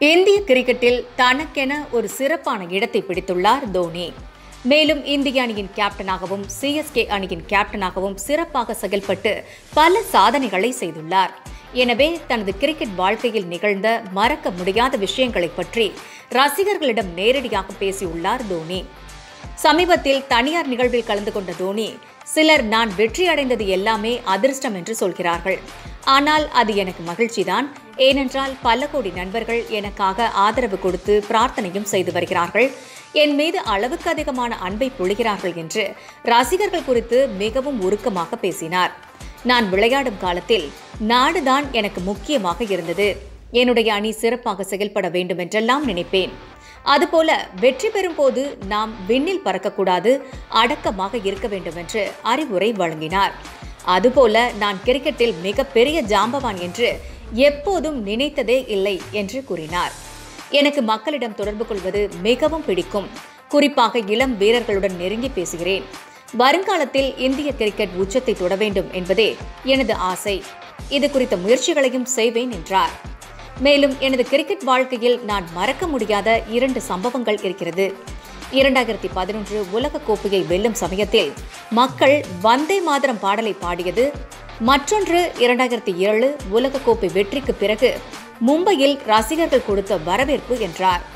இந்திய கிரிக்கெட்டில் தனக்கென ஒரு சிறப்பான இடத்தை பிடித்துள்ளார் தோனி மேலும் இந்திய அணியின் கேப்டனாகவும் சிஎஸ்கே அணியின் கேப்டனாகவும் சிறப்பாக செயல்பட்டு பல சாதனைகளை செய்துள்ளார் எனவே தனது கிரிக்கெட் வாழ்க்கையில் நிகழ்ந்த மறக்க முடியாத விஷயங்களைப் பற்றி ரசிகர்களிடம் நேரடியாக பேசியுள்ளார் தோனி சமீபத்தில் தனியார் நிகழ்வில் கலந்து கொண்ட தோனி சிலர் நான் வெற்றி அடைந்தது எல்லாமே அதிர்ஷ்டம் என்று சொல்கிறார்கள் ஆனால் அது எனக்கு மகிழ்ச்சிதான் ஏனென்றால் பல கோடி நண்பர்கள் எனக்காக ஆதரவு கொடுத்து பிரார்த்தனையும் செய்து வருகிறார்கள் என் மீது அளவுக்கு அதிகமான அன்பை பொழிகிறார்கள் என்று ரசிகர்கள் குறித்து மிகவும் உருக்கமாக பேசினார் நான் விளையாடும் காலத்தில் நாடுதான் எனக்கு முக்கியமாக இருந்தது என்னுடைய அணி சிறப்பாக செயல்பட வேண்டும் என்றெல்லாம் நினைப்பேன் அதுபோல வெற்றி பெறும் போது நாம் விண்ணில் பறக்கக்கூடாது அடக்கமாக இருக்க வேண்டும் என்று அறிவுரை வழங்கினார் அதுபோல நான் கிரிக்கெட்டில் மிகப்பெரிய ஜாம்பவான் என்று எப்போதும் நினைத்ததே இல்லை என்று கூறினார் எனக்கு மக்களிடம் தொடர்பு கொள்வது மிகவும் பிடிக்கும் குறிப்பாக இளம் வீரர்களுடன் நெருங்கி பேசுகிறேன் வருங்காலத்தில் இந்திய கிரிக்கெட் உச்சத்தை தொட வேண்டும் என்பதே எனது ஆசை இது குறித்த முயற்சிகளையும் செய்வேன் என்றார் மேலும் எனது கிரிக்கெட் வாழ்க்கையில் நான் மறக்க முடியாத இரண்டு சம்பவங்கள் இருக்கிறது இரண்டாயிரத்தி பதினொன்று உலக கோப்பையை வெல்லும் சமயத்தில் மக்கள் வந்தே மாதரம் பாடலை பாடியது மற்றொன்று இரண்டாயிரத்தி ஏழு உலகக்கோப்பை வெற்றிக்கு பிறகு மும்பையில் ரசிகர்கள் கொடுத்த வரவேற்பு என்றார்